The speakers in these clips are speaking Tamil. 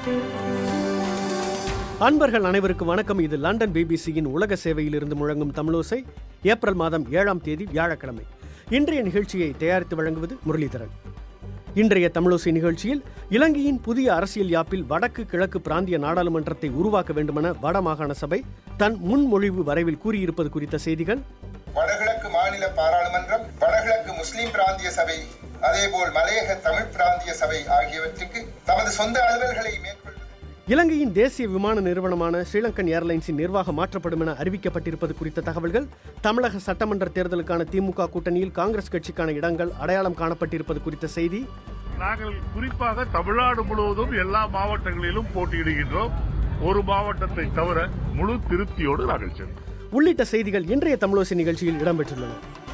அன்பர்கள் அனைவருக்கும் வணக்கம் இது லண்டன் பிபிசியின் உலக சேவையிலிருந்து முழங்கும் தமிழோசை ஏப்ரல் மாதம் ஏழாம் தேதி வியாழக்கிழமை இன்றைய நிகழ்ச்சியை தயாரித்து வழங்குவது முரளிதரன் இன்றைய தமிழோசை நிகழ்ச்சியில் இலங்கையின் புதிய அரசியல் யாப்பில் வடக்கு கிழக்கு பிராந்திய நாடாளுமன்றத்தை உருவாக்க வேண்டுமென வடமாகாண சபை தன் முன்மொழிவு வரைவில் கூறியிருப்பது குறித்த செய்திகள் வடகிழக்கு மாநில பாராளுமன்றம் வடகிழக்கு முஸ்லிம் பிராந்திய சபை அதேபோல் மலையக தமிழ் பிராந்திய சபை ஆகியவற்றுக்கு தமது சொந்த அலுவல்களை மேற்கொள்வது இலங்கையின் தேசிய விமான நிறுவனமான ஸ்ரீலங்கன் ஏர்லைன்ஸின் நிர்வாகம் மாற்றப்படும் என அறிவிக்கப்பட்டிருப்பது குறித்த தகவல்கள் தமிழக சட்டமன்ற தேர்தலுக்கான திமுக கூட்டணியில் காங்கிரஸ் கட்சிக்கான இடங்கள் அடையாளம் காணப்பட்டிருப்பது குறித்த செய்தி நாங்கள் குறிப்பாக தமிழ்நாடு முழுவதும் எல்லா மாவட்டங்களிலும் போட்டியிடுகின்றோம் ஒரு மாவட்டத்தை தவிர முழு திருப்தியோடு நாங்கள் சென்றோம் உள்ளிட்ட செய்திகள் இன்றைய தமிழோசி நிகழ்ச்சியில் இடம்பெற்றுள்ளன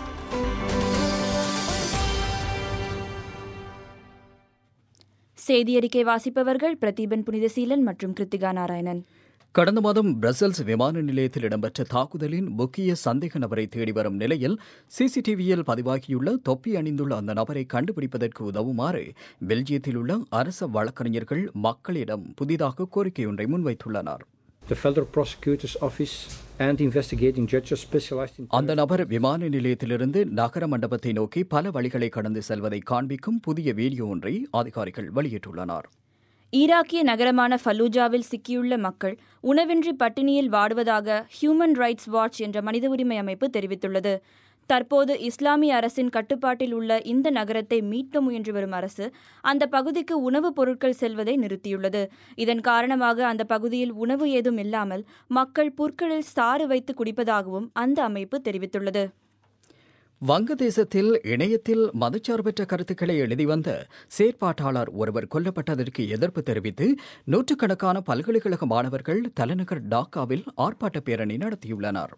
செய்தி அறிக்கை வாசிப்பவர்கள் பிரதீபன் புனிதசீலன் மற்றும் கிருத்திகா நாராயணன் கடந்த மாதம் பிரசல்ஸ் விமான நிலையத்தில் இடம்பெற்ற தாக்குதலின் முக்கிய சந்தேக நபரை தேடி வரும் நிலையில் சிசிடிவியில் பதிவாகியுள்ள தொப்பி அணிந்துள்ள அந்த நபரை கண்டுபிடிப்பதற்கு உதவுமாறு பெல்ஜியத்தில் உள்ள அரச வழக்கறிஞர்கள் மக்களிடம் புதிதாக கோரிக்கையொன்றை முன்வைத்துள்ளனர் The Federal Prosecutor's Office and investigating judges specialized in அந்த நபர் விமான நிலையத்திலிருந்து நகர மண்டபத்தை நோக்கி பல வழிகளை கடந்து செல்வதை காண்பிக்கும் புதிய வீடியோ ஒன்றை அதிகாரிகள் வெளியிட்டுள்ளனர் ஈராக்கிய நகரமான ஃபலூஜாவில் சிக்கியுள்ள மக்கள் உணவின்றி பட்டினியில் வாடுவதாக ஹியூமன் ரைட்ஸ் வாட்ச் என்ற மனித உரிமை அமைப்பு தெரிவித்துள்ளது தற்போது இஸ்லாமிய அரசின் கட்டுப்பாட்டில் உள்ள இந்த நகரத்தை மீட்க முயன்று வரும் அரசு அந்த பகுதிக்கு உணவுப் பொருட்கள் செல்வதை நிறுத்தியுள்ளது இதன் காரணமாக அந்த பகுதியில் உணவு ஏதும் இல்லாமல் மக்கள் புற்களில் சாறு வைத்து குடிப்பதாகவும் அந்த அமைப்பு தெரிவித்துள்ளது வங்கதேசத்தில் இணையத்தில் மதச்சார்பற்ற கருத்துக்களை எழுதி வந்த செயற்பாட்டாளர் ஒருவர் கொல்லப்பட்டதற்கு எதிர்ப்பு தெரிவித்து நூற்றுக்கணக்கான பல்கலைக்கழக மாணவர்கள் தலைநகர் டாக்காவில் ஆர்ப்பாட்ட பேரணி நடத்தியுள்ளனர்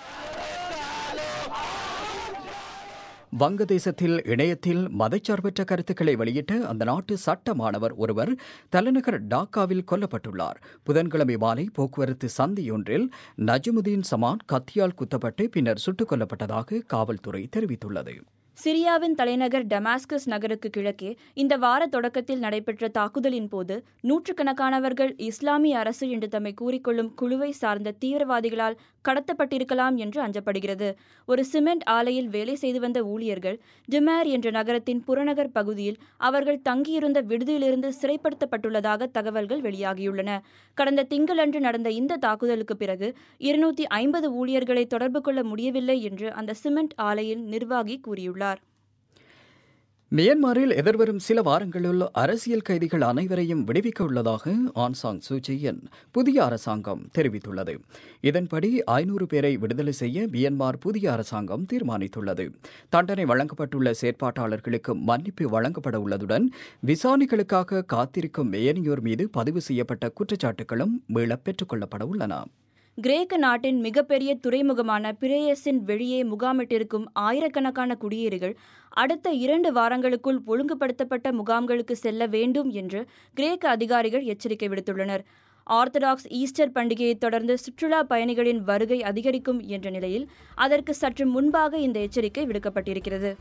வங்கதேசத்தில் இணையத்தில் மதச்சார்பற்ற கருத்துக்களை வெளியிட்ட அந்த நாட்டு சட்ட மாணவர் ஒருவர் தலைநகர் டாக்காவில் கொல்லப்பட்டுள்ளார் புதன்கிழமை மாலை போக்குவரத்து சந்தியொன்றில் நஜமுதீன் சமான் கத்தியால் குத்தப்பட்டு பின்னர் சுட்டுக் கொல்லப்பட்டதாக காவல்துறை தெரிவித்துள்ளது சிரியாவின் தலைநகர் டமாஸ்கஸ் நகருக்கு கிழக்கே இந்த வார தொடக்கத்தில் நடைபெற்ற தாக்குதலின் போது நூற்றுக்கணக்கானவர்கள் இஸ்லாமிய அரசு என்று தம்மை கூறிக்கொள்ளும் குழுவை சார்ந்த தீவிரவாதிகளால் கடத்தப்பட்டிருக்கலாம் என்று அஞ்சப்படுகிறது ஒரு சிமெண்ட் ஆலையில் வேலை செய்து வந்த ஊழியர்கள் டிமேர் என்ற நகரத்தின் புறநகர் பகுதியில் அவர்கள் தங்கியிருந்த விடுதியிலிருந்து சிறைப்படுத்தப்பட்டுள்ளதாக தகவல்கள் வெளியாகியுள்ளன கடந்த திங்களன்று நடந்த இந்த தாக்குதலுக்கு பிறகு இருநூத்தி ஐம்பது ஊழியர்களை தொடர்பு கொள்ள முடியவில்லை என்று அந்த சிமெண்ட் ஆலையின் நிர்வாகி கூறியுள்ளார் மியான்மரில் எதிர்வரும் சில வாரங்களில் அரசியல் கைதிகள் அனைவரையும் விடுவிக்க உள்ளதாக ஆன்சாங் சூச்சியின் புதிய அரசாங்கம் தெரிவித்துள்ளது இதன்படி ஐநூறு பேரை விடுதலை செய்ய மியான்மர் புதிய அரசாங்கம் தீர்மானித்துள்ளது தண்டனை வழங்கப்பட்டுள்ள செயற்பாட்டாளர்களுக்கு மன்னிப்பு வழங்கப்பட உள்ளதுடன் விசாரணைகளுக்காக காத்திருக்கும் ஏனையோர் மீது பதிவு செய்யப்பட்ட குற்றச்சாட்டுகளும் மீளப் பெற்றுக் கொள்ளப்பட உள்ளன கிரேக்க நாட்டின் மிகப்பெரிய துறைமுகமான பிரேயஸின் வெளியே முகாமிட்டிருக்கும் ஆயிரக்கணக்கான குடியேறிகள் அடுத்த இரண்டு வாரங்களுக்குள் ஒழுங்குபடுத்தப்பட்ட முகாம்களுக்கு செல்ல வேண்டும் என்று கிரேக்க அதிகாரிகள் எச்சரிக்கை விடுத்துள்ளனர் ஆர்த்தடாக்ஸ் ஈஸ்டர் பண்டிகையைத் தொடர்ந்து சுற்றுலா பயணிகளின் வருகை அதிகரிக்கும் என்ற நிலையில் அதற்கு சற்று முன்பாக இந்த எச்சரிக்கை விடுக்கப்பட்டிருக்கிறது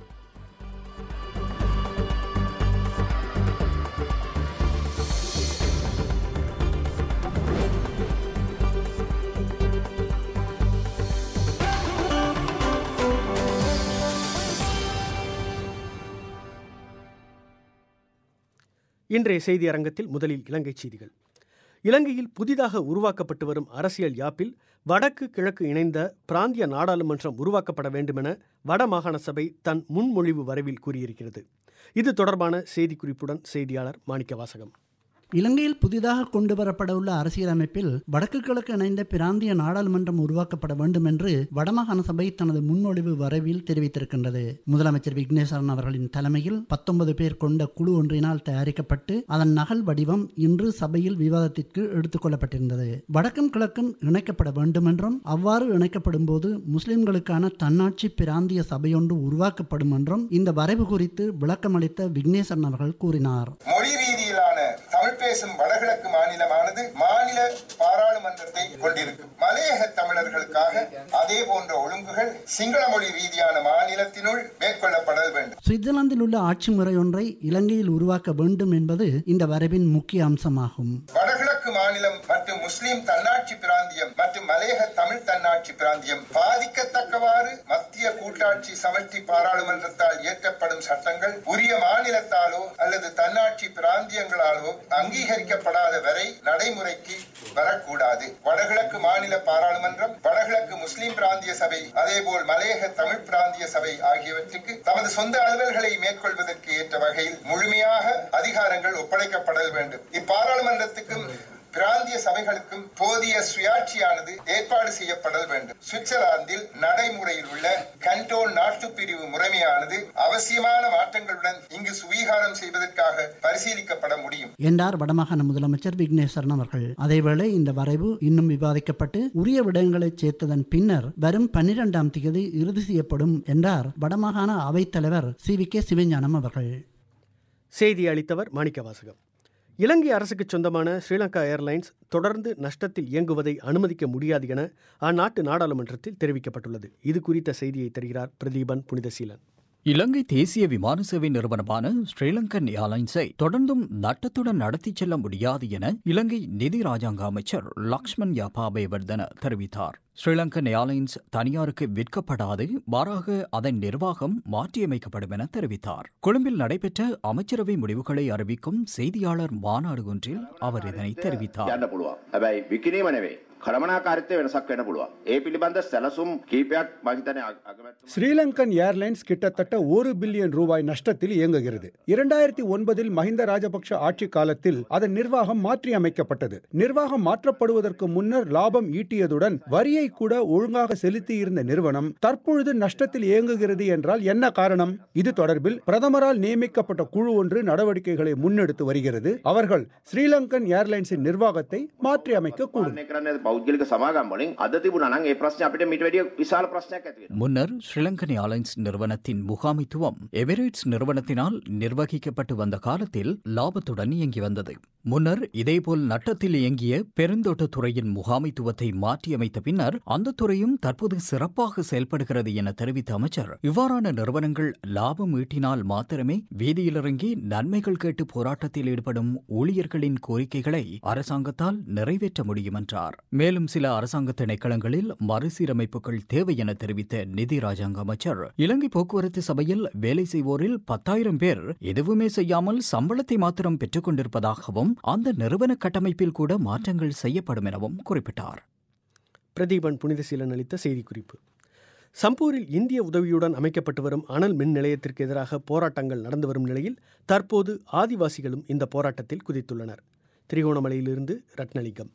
இன்றைய செய்தி அரங்கத்தில் முதலில் இலங்கை செய்திகள் இலங்கையில் புதிதாக உருவாக்கப்பட்டு வரும் அரசியல் யாப்பில் வடக்கு கிழக்கு இணைந்த பிராந்திய நாடாளுமன்றம் உருவாக்கப்பட வேண்டுமென வடமாகாண சபை தன் முன்மொழிவு வரைவில் கூறியிருக்கிறது இது தொடர்பான செய்திக்குறிப்புடன் செய்தியாளர் மாணிக்க வாசகம் இலங்கையில் புதிதாக கொண்டு வரப்படவுள்ள அரசியலமைப்பில் வடக்கு கிழக்கு இணைந்த பிராந்திய நாடாளுமன்றம் உருவாக்கப்பட வேண்டும் என்று வடமாகாண சபை தனது முன்மொழிவு வரைவில் தெரிவித்திருக்கின்றது முதலமைச்சர் விக்னேஸ்வரன் அவர்களின் தலைமையில் பத்தொன்பது பேர் கொண்ட குழு ஒன்றினால் தயாரிக்கப்பட்டு அதன் நகல் வடிவம் இன்று சபையில் விவாதத்திற்கு எடுத்துக் கொள்ளப்பட்டிருந்தது வடக்கும் கிழக்கும் இணைக்கப்பட வேண்டும் என்றும் அவ்வாறு இணைக்கப்படும் போது முஸ்லிம்களுக்கான தன்னாட்சி பிராந்திய சபையொன்று உருவாக்கப்படும் என்றும் இந்த வரைவு குறித்து விளக்கமளித்த விக்னேஸ்வரன் அவர்கள் கூறினார் மொழி ரீதியிலான தமிழ் பேசும் வடகிழக்கு மாநிலமானது மாநில பாராளுமன்றத்தை கொண்டிருக்கும் மலையக தமிழர்களுக்காக அதே போன்ற ஒழுங்குகள் சிங்கள மொழி ரீதியான மாநிலத்தினுள் மேற்கொள்ளப்படல் வேண்டும் சுவிட்சர்லாந்தில் உள்ள ஆட்சி முறை ஒன்றை இலங்கையில் உருவாக்க வேண்டும் என்பது இந்த வரைவின் முக்கிய அம்சமாகும் வடகிழக்கு மாநிலம் மற்றும் முஸ்லிம் தன்னாட்சி பிராந்தியம் மற்றும் மலையக தமிழ் தன்னாட்சி பிராந்தியம் பாதிக்கத்தக்கவாறு மத்திய கூட்டாட்சி சமஷ்டி பாராளுமன்றத்தால் இயற்றப்படும் சட்டங்கள் உரிய மாநிலத்தாலோ அல்லது தன்னாட்சி பிராந்தியங்களாலோ அங்கீகரிக்கப்படாத வரை நடைமுறைக்கு வரக்கூடாது வடகிழக்கு மாநில பாராளுமன்றம் வடகிழக்கு முஸ்லிம் பிராந்திய சபை அதேபோல் மலையக தமிழ் பிராந்திய சபை ஆகியவற்றுக்கு தமது சொந்த அலுவல்களை மேற்கொள்வதற்கு ஏற்ற வகையில் முழுமையாக அதிகாரங்கள் ஒப்படைக்கப்படல் வேண்டும் இப்பாராளுமன்றத்துக்கும் பிராந்திய சபைகளுக்கும் போதிய சுயாட்சியானது ஏற்பாடு செய்யப்படல் வேண்டும் சுவிட்சர்லாந்தில் நடைமுறையில் உள்ள கண்டோன் நாட்டு பிரிவு முறைமையானது அவசியமான மாற்றங்களுடன் இங்கு சுவீகாரம் செய்வதற்காக பரிசீலிக்கப்பட முடியும் என்றார் வடமாகாண முதலமைச்சர் விக்னேஸ்வரன் அவர்கள் அதேவேளை இந்த வரைவு இன்னும் விவாதிக்கப்பட்டு உரிய விடயங்களை சேர்த்ததன் பின்னர் வரும் பன்னிரெண்டாம் தேதி இறுதி செய்யப்படும் என்றார் வடமாகாண அவைத்தலைவர் சி வி கே சிவஞானம் அவர்கள் செய்தி அளித்தவர் மாணிக்கவாசகம் இலங்கை அரசுக்கு சொந்தமான ஸ்ரீலங்கா ஏர்லைன்ஸ் தொடர்ந்து நஷ்டத்தில் இயங்குவதை அனுமதிக்க முடியாது என அந்நாட்டு நாடாளுமன்றத்தில் தெரிவிக்கப்பட்டுள்ளது இது குறித்த செய்தியை தருகிறார் பிரதீபன் புனிதசீலன் இலங்கை தேசிய விமான சேவை நிறுவனமான ஸ்ரீலங்கன் ஏர்லைன்ஸை தொடர்ந்தும் நட்டத்துடன் நடத்திச் செல்ல முடியாது என இலங்கை நிதி ராஜாங்க அமைச்சர் லக்ஷ்மண் யாபாபேவர்தன தெரிவித்தார் ஸ்ரீலங்கன் ஏர்லைன்ஸ் தனியாருக்கு விற்கப்படாது மாறாக அதன் நிர்வாகம் மாற்றியமைக்கப்படும் என தெரிவித்தார் கொழும்பில் நடைபெற்ற அமைச்சரவை முடிவுகளை அறிவிக்கும் செய்தியாளர் மாநாடு ஒன்றில் அவர் இதனை தெரிவித்தார் යන්න පුළුවන්. හැබැයි විකිනීම නෙවෙයි. කළමනාකාරිත්වය වෙනසක් වෙන්න පුළුවන්. ඒ පිළිබඳ සැලසුම් කීපයක් මහිතන අගමැත් ஸ்ரீலங்கன் ஏர்லைன்ஸ் கிட்டத்தட்ட ஒரு பில்லியன் ரூபாய் நஷ்டத்தில் இயங்குகிறது இரண்டாயிரத்தி ஒன்பதில் மஹிந்த ராஜபக்ஷ ஆட்சி காலத்தில் அதன் நிர்வாகம் மாற்றியமைக்கப்பட்டது நிர்வாகம் மாற்றப்படுவதற்கு முன்னர் லாபம் ஈட்டியதுடன் வரியை கூட ஒழுங்காக செலுத்தியிருந்த நிறுவனம் தற்பொழுது நஷ்டத்தில் இயங்குகிறது என்றால் என்ன காரணம் இது தொடர்பில் பிரதமரால் நியமிக்கப்பட்ட குழு ஒன்று நடவடிக்கைகளை முன்னெடுத்து வருகிறது அவர்கள் ஸ்ரீலங்கன் ஏர்லைன்ஸின் நிர்வாகத்தை மாற்றியமைக்க கூடும் පාලනය කරන්න පෞද්ගලික සමාගම් වලින් අද තිබුණා නම් ඒ ප්‍රශ්නේ අපිට මීට වැඩිය විශාල ප්‍රශ්නයක් ඇති වෙනවා. முன்னர் ஸ்ரீலங்கன் ஏர்லைன்ஸ் நிறுவனத்தின் முகாமித்துவம் எமிரேட்ஸ் நிறுவனத்தினால் நிர்வகிக்கப்பட்டு வந்த காலத்தில் லாபத்துடன் இயங்கி வந்தது முன்னர் இதேபோல் நட்டத்தில் இயங்கிய பெருந்தோட்டத் துறையின் முகாமித்துவத்தை மாற்றியமைத்த பின்னர் அந்த துறையும் தற்போது சிறப்பாக செயல்படுகிறது என தெரிவித்த அமைச்சர் இவ்வாறான நிறுவனங்கள் லாபம் ஈட்டினால் மாத்திரமே வீதியிலிறங்கி நன்மைகள் கேட்டு போராட்டத்தில் ஈடுபடும் ஊழியர்களின் கோரிக்கைகளை அரசாங்கத்தால் நிறைவேற்ற முடியும் என்றார் மேலும் சில அரசாங்க திணைக்களங்களில் மறுசீரமைப்புகள் தேவை என தெரிவித்த நிதி ராஜாங்க அமைச்சர் இலங்கை போக்குவரத்து சபையில் வேலை செய்வோரில் பத்தாயிரம் பேர் எதுவுமே செய்யாமல் சம்பளத்தை மாத்திரம் பெற்றுக் கொண்டிருப்பதாகவும் அந்த நிறுவன கட்டமைப்பில் கூட மாற்றங்கள் செய்யப்படும் எனவும் குறிப்பிட்டார் பிரதீபன் புனிதசீலன் அளித்த செய்திக்குறிப்பு சம்பூரில் இந்திய உதவியுடன் அமைக்கப்பட்டு வரும் அனல் மின் நிலையத்திற்கு எதிராக போராட்டங்கள் நடந்து வரும் நிலையில் தற்போது ஆதிவாசிகளும் இந்த போராட்டத்தில் குதித்துள்ளனர் திரிகோணமலையிலிருந்து ரத்னலிங்கம்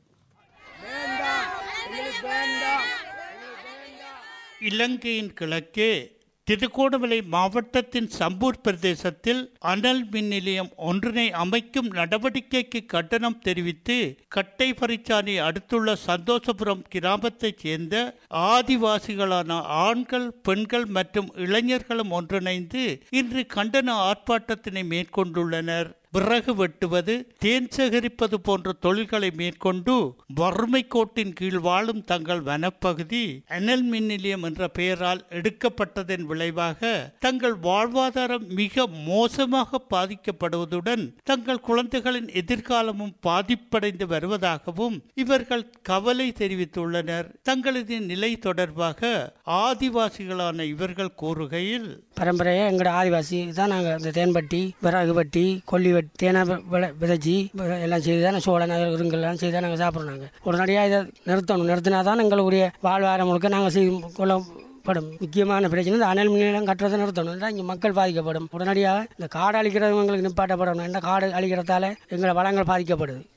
இலங்கையின் கிழக்கே திருகோணமலை மாவட்டத்தின் சம்பூர் பிரதேசத்தில் அனல் மின் நிலையம் ஒன்றினை அமைக்கும் நடவடிக்கைக்கு கண்டனம் தெரிவித்து கட்டை பரிச்சானை அடுத்துள்ள சந்தோஷபுரம் கிராமத்தைச் சேர்ந்த ஆதிவாசிகளான ஆண்கள் பெண்கள் மற்றும் இளைஞர்களும் ஒன்றிணைந்து இன்று கண்டன ஆர்ப்பாட்டத்தினை மேற்கொண்டுள்ளனர் விறகு வெட்டுவது தேன் சேகரிப்பது போன்ற தொழில்களை மேற்கொண்டு வறுமை கோட்டின் கீழ் வாழும் தங்கள் வனப்பகுதி அனல் மின் நிலையம் என்ற பெயரால் எடுக்கப்பட்டதன் விளைவாக தங்கள் வாழ்வாதாரம் மிக மோசமாக பாதிக்கப்படுவதுடன் தங்கள் குழந்தைகளின் எதிர்காலமும் பாதிப்படைந்து வருவதாகவும் இவர்கள் கவலை தெரிவித்துள்ளனர் தங்களது நிலை தொடர்பாக ஆதிவாசிகளான இவர்கள் கூறுகையில் பரம்பரையாக எங்களோட ஆதிவாசி தான் நாங்கள் இந்த தேன்பட்டி விறகு வெட்டி கொல்லி வெட்டி தேனை வெ- விளை விதைச்சி விதை எல்லாம் செய்து தான் சோளம் இருங்கெல்லாம் செய்து தான் நாங்கள் சாப்பிட்றோம் நாங்கள் உடனடியாக இதை நிறுத்தணும் நிறுத்தினா தான் எங்களுடைய வாழ்வாரம் முழுக்க நாங்கள் செய்து கொள்ளப்படும் முக்கியமான பிரச்சனை இந்த அனல் மின்நிலையம் கட்டுறதை நிறுத்தணும் இல்லை இங்கே மக்கள் பாதிக்கப்படும் உடனடியாக இந்த காடு அழிக்கிறவங்களுக்கு நிப்பாட்டப்படணும் இந்த காடு அழிக்கிறதால எங்களை வளங்கள் பாதிக்கப்படுது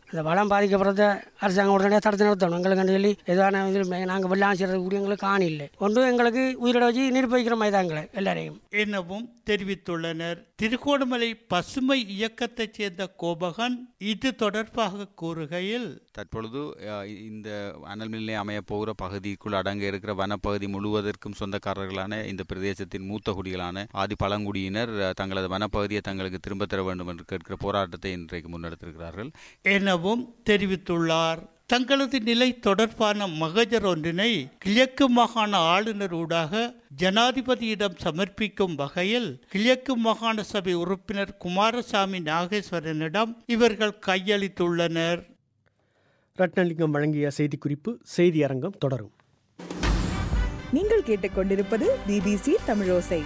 அந்த வளம் பாதிக்கப்படுறத அரசாங்கம் உடனடியாக தடுத்து நிறுத்தணும் எங்களுக்கு சொல்லி எதான இதில் நாங்கள் வெள்ளாம் செய்கிறது கூடிய எங்களுக்கு காணில்லை ஒன்று எங்களுக்கு உயிரோட வச்சு நிர்வகிக்கிற மாதிரி தாங்களே எல்லாரையும் எனவும் தெரிவித்துள்ளனர் திருகோணமலை பசுமை இயக்கத்தைச் சேர்ந்த கோபகன் இது தொடர்பாக கூறுகையில் தற்பொழுது அஹ், இந்த அனல் மில் நிலையம் அமையப் போகிற பகுதிக்குள் அடங்க இருக்கிற வனப்பகுதி முழுவதற்கும் சொந்தக்காரர்களான இந்த பிரதேசத்தின் மூத்த குடிகளான ஆதி பழங்குடியினர் அஹ், தங்களது வனப்பகுதியை தங்களுக்கு திரும்பத் தர வேண்டும் என்று கேட்கிற போராட்டத்தை இன்றைக்கு முன்னெடுத்திருக்கிறார்கள் எனவும் தெரிவித்துள்ளார் தங்களது நிலை தொடர்பான மகஜர் ஒன்றினை கிழக்கு மாகாண ஆளுநர் ஊடாக ஜனாதிபதியிடம் சமர்ப்பிக்கும் வகையில் கிழக்கு மாகாண சபை உறுப்பினர் குமாரசாமி நாகேஸ்வரனிடம் இவர்கள் கையளித்துள்ளனர் ரத்னலிங்கம் வழங்கிய செய்திக்குறிப்பு செய்தி அரங்கம் தொடரும் நீங்கள் கேட்டுக்கொண்டிருப்பது பிபிசி தமிழோசை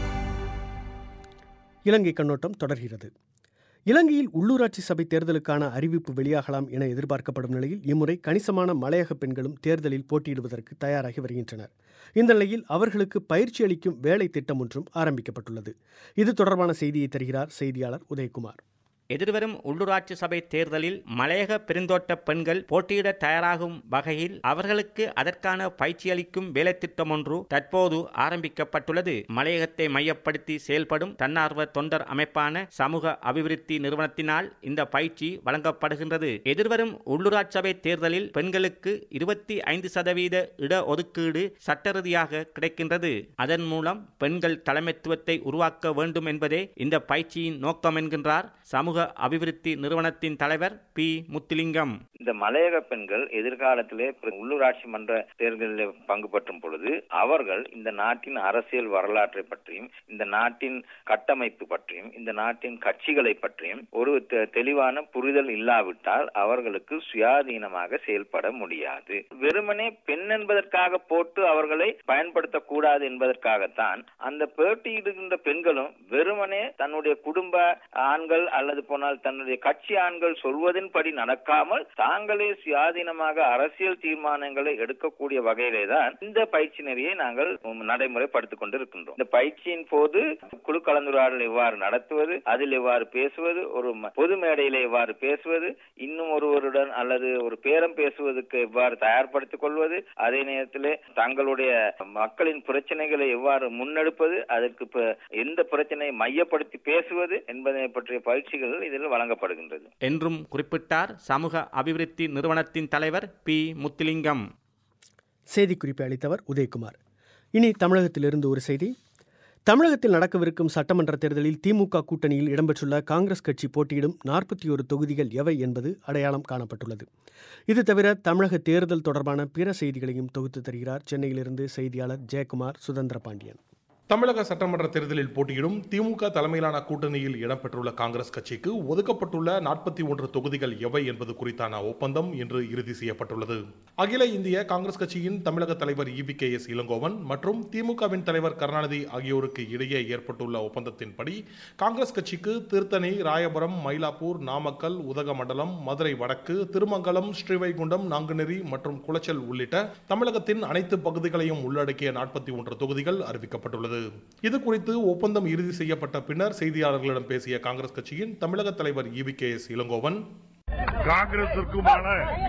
இலங்கை கண்ணோட்டம் தொடர்கிறது இலங்கையில் உள்ளூராட்சி சபை தேர்தலுக்கான அறிவிப்பு வெளியாகலாம் என எதிர்பார்க்கப்படும் நிலையில் இம்முறை கணிசமான மலையக பெண்களும் தேர்தலில் போட்டியிடுவதற்கு தயாராகி வருகின்றனர் இந்த நிலையில் அவர்களுக்கு பயிற்சி அளிக்கும் வேலை திட்டம் ஒன்றும் ஆரம்பிக்கப்பட்டுள்ளது இது தொடர்பான செய்தியை தருகிறார் செய்தியாளர் உதயகுமார் எதிர்வரும் உள்ளூராட்சி சபை தேர்தலில் மலையக பெருந்தோட்ட பெண்கள் போட்டியிட தயாராகும் வகையில் அவர்களுக்கு அதற்கான பயிற்சி அளிக்கும் வேலைத்திட்டம் ஒன்று தற்போது ஆரம்பிக்கப்பட்டுள்ளது மலையகத்தை மையப்படுத்தி செயல்படும் தன்னார்வ தொண்டர் அமைப்பான சமூக அபிவிருத்தி நிறுவனத்தினால் இந்த பயிற்சி வழங்கப்படுகின்றது எதிர்வரும் உள்ளூராட்சி சபை தேர்தலில் பெண்களுக்கு இருபத்தி ஐந்து சதவீத இட ஒதுக்கீடு சட்ட ரீதியாக கிடைக்கின்றது அதன் மூலம் பெண்கள் தலைமைத்துவத்தை உருவாக்க வேண்டும் என்பதே இந்த பயிற்சியின் நோக்கம் என்கின்றார் சமூக அபிவிருத்தி நிறுவனத்தின் தலைவர் பி முத்துலிங்கம் இந்த மலையக பெண்கள் எதிர்காலத்திலே உள்ளூராட்சி மன்ற தேர்தலில் பங்கு பெற்றும் பொழுது அவர்கள் இந்த நாட்டின் அரசியல் வரலாற்றை பற்றியும் இந்த நாட்டின் கட்டமைப்பு பற்றியும் இந்த நாட்டின் கட்சிகளை பற்றியும் ஒரு தெ- தெளிவான புரிதல் இல்லாவிட்டால் அவர்களுக்கு சுயாதீனமாக செயல்பட முடியாது வெறுமனே பெண் என்பதற்காக போட்டு அவர்களை பயன்படுத்தக்கூடாது என்பதற்காகத்தான் அந்த போட்டியிடுகின்ற பெண்களும் வெறுமனே தன்னுடைய குடும்ப ஆண்கள் அல்லது போனால் தன்னுடைய கட்சி ஆண்கள் சொல்வதின்படி நடக்காமல் தாங்களே சுயாதீனமாக அரசியல் தீர்மானங்களை எடுக்கக்கூடிய வகையிலே தான் இந்த பயிற்சி நெறியை நாங்கள் உம், நடைமுறைப்படுத்திக் கொண்டிருக்கின்றோம் இந்த பயிற்சியின் போது குழு கலந்துரையாடல் எவ்வாறு நடத்துவது அதில் எவ்வாறு பேசுவது ஒரு ம- பொது மேடையிலே எவ்வாறு பேசுவது இன்னும் ஒருவருடன் அல்லது ஒரு பேரம் பேசுவதற்கு எவ்வாறு தயார்படுத்திக் கொள்வது அதே நேரத்திலே தங்களுடைய மக்களின் பிரச்சனைகளை எவ்வாறு முன்னெடுப்பது அதற்கு ப- எந்த பிரச்சனையை மையப்படுத்தி பேசுவது என்பதை பற்றிய பயிற்சிகள் இதில் வழங்கப்படுகின்றது என்றும் குறிப்பிட்டார் சமூக அபிவிருத்தி நிறுவனத்தின் தலைவர் பி முத்துலிங்கம் செய்திக்குறிப்பை அளித்தவர் உதயகுமார் இனி தமிழகத்திலிருந்து ஒரு செய்தி தமிழகத்தில் நடக்கவிருக்கும் சட்டமன்ற தேர்தலில் திமுக கூட்டணியில் இடம்பெற்றுள்ள காங்கிரஸ் கட்சி போட்டியிடும் நாற்பத்தி ஒரு தொகுதிகள் எவை என்பது அடையாளம் காணப்பட்டுள்ளது இது தவிர தமிழக தேர்தல் தொடர்பான பிற செய்திகளையும் தொகுத்து தருகிறார் சென்னையிலிருந்து செய்தியாளர் ஜெயக்குமார் சுதந்திர பாண்டியன் தமிழக சட்டமன்ற தேர்தலில் போட்டியிடும் திமுக தலைமையிலான கூட்டணியில் இடம்பெற்றுள்ள காங்கிரஸ் கட்சிக்கு ஒதுக்கப்பட்டுள்ள நாற்பத்தி ஒன்று தொகுதிகள் எவை என்பது குறித்தான ஒப்பந்தம் இன்று இறுதி செய்யப்பட்டுள்ளது அகில இந்திய காங்கிரஸ் கட்சியின் தமிழக தலைவர் இவி கே எஸ் இளங்கோவன் மற்றும் திமுகவின் தலைவர் கருணாநிதி ஆகியோருக்கு இடையே ஏற்பட்டுள்ள ஒப்பந்தத்தின்படி காங்கிரஸ் கட்சிக்கு திருத்தணி ராயபுரம் மயிலாப்பூர் நாமக்கல் உதகமண்டலம் மதுரை வடக்கு திருமங்கலம் ஸ்ரீவைகுண்டம் நாங்குநெறி மற்றும் குளச்சல் உள்ளிட்ட தமிழகத்தின் அனைத்து பகுதிகளையும் உள்ளடக்கிய நாற்பத்தி ஒன்று தொகுதிகள் அறிவிக்கப்பட்டுள்ளது இது குறித்து ஒப்பந்தம் இறுதி செய்யப்பட்ட பின்னர் செய்தியாளர்களிடம் பேசிய காங்கிரஸ் கட்சியின் தமிழக தலைவர் இவி கே எஸ் இளங்கோவன் காங்கிரசிற்குமான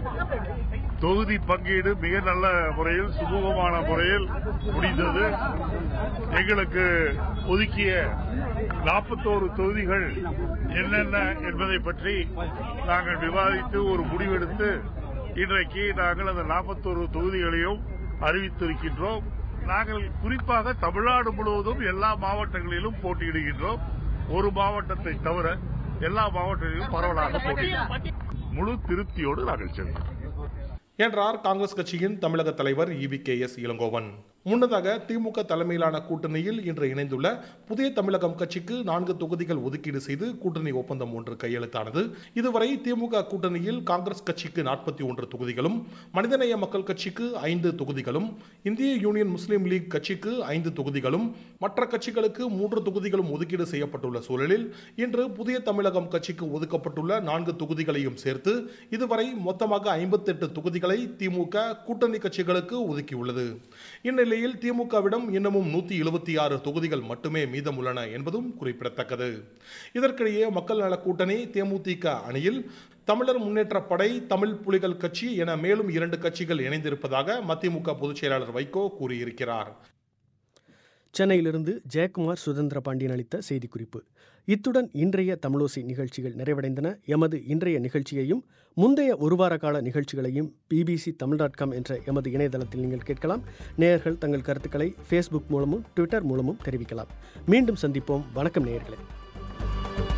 தொகுதி பங்கீடு மிக நல்ல முறையில் சுமூகமான முறையில் முடிந்தது எங்களுக்கு ஒதுக்கிய நாற்பத்தோரு தொகுதிகள் என்னென்ன என்பதை பற்றி நாங்கள் விவாதித்து ஒரு முடிவெடுத்து இன்றைக்கு நாங்கள் அந்த நாற்பத்தோரு தொகுதிகளையும் அறிவித்திருக்கின்றோம் நாங்கள் குறிப்பாக தமிழ்நாடு முழுவதும் எல்லா மாவட்டங்களிலும் போட்டியிடுகின்றோம் ஒரு மாவட்டத்தை தவிர எல்லா மாவட்டங்களிலும் பரவலாக போட்டியிடுகிறோம் முழு திருப்தியோடு நாங்கள் செல்வோம் என்றார் காங்கிரஸ் கட்சியின் தமிழக தலைவர் இவி கே எஸ் இளங்கோவன் முன்னதாக திமுக தலைமையிலான கூட்டணியில் இன்று இணைந்துள்ள புதிய தமிழகம் கட்சிக்கு நான்கு தொகுதிகள் ஒதுக்கீடு செய்து கூட்டணி ஒப்பந்தம் ஒன்று கையெழுத்தானது இதுவரை திமுக கூட்டணியில் காங்கிரஸ் கட்சிக்கு நாற்பத்தி ஒன்று தொகுதிகளும் மனிதநேய மக்கள் கட்சிக்கு ஐந்து தொகுதிகளும் இந்திய யூனியன் முஸ்லீம் லீக் கட்சிக்கு ஐந்து தொகுதிகளும் மற்ற கட்சிகளுக்கு மூன்று தொகுதிகளும் ஒதுக்கீடு செய்யப்பட்டுள்ள சூழலில் இன்று புதிய தமிழகம் கட்சிக்கு ஒதுக்கப்பட்டுள்ள நான்கு தொகுதிகளையும் சேர்த்து இதுவரை மொத்தமாக ஐம்பத்தெட்டு தொகுதிகளை திமுக கூட்டணி கட்சிகளுக்கு ஒதுக்கியுள்ளது இந்நிலையில் நிலையில் திமுகவிடம் இன்னமும் நூத்தி எழுபத்தி ஆறு தொகுதிகள் மட்டுமே மீதமுள்ளன என்பதும் குறிப்பிடத்தக்கது இதற்கிடையே மக்கள் நல கூட்டணி தேமுதிக அணியில் தமிழர் முன்னேற்றப் படை தமிழ் புலிகள் கட்சி என மேலும் இரண்டு கட்சிகள் இணைந்திருப்பதாக மதிமுக பொதுச் செயலாளர் வைகோ கூறியிருக்கிறார் சென்னையிலிருந்து ஜெயக்குமார் சுதந்திர பாண்டியன் அளித்த செய்திக்குறிப்பு இத்துடன் இன்றைய தமிழோசை நிகழ்ச்சிகள் நிறைவடைந்தன எமது இன்றைய நிகழ்ச்சியையும் முந்தைய ஒரு வார கால நிகழ்ச்சிகளையும் பிபிசி தமிழ் டாட் காம் என்ற எமது இணையதளத்தில் நீங்கள் கேட்கலாம் நேயர்கள் தங்கள் கருத்துக்களை ஃபேஸ்புக் மூலமும் ட்விட்டர் மூலமும் தெரிவிக்கலாம் மீண்டும் சந்திப்போம் வணக்கம் நேயர்களே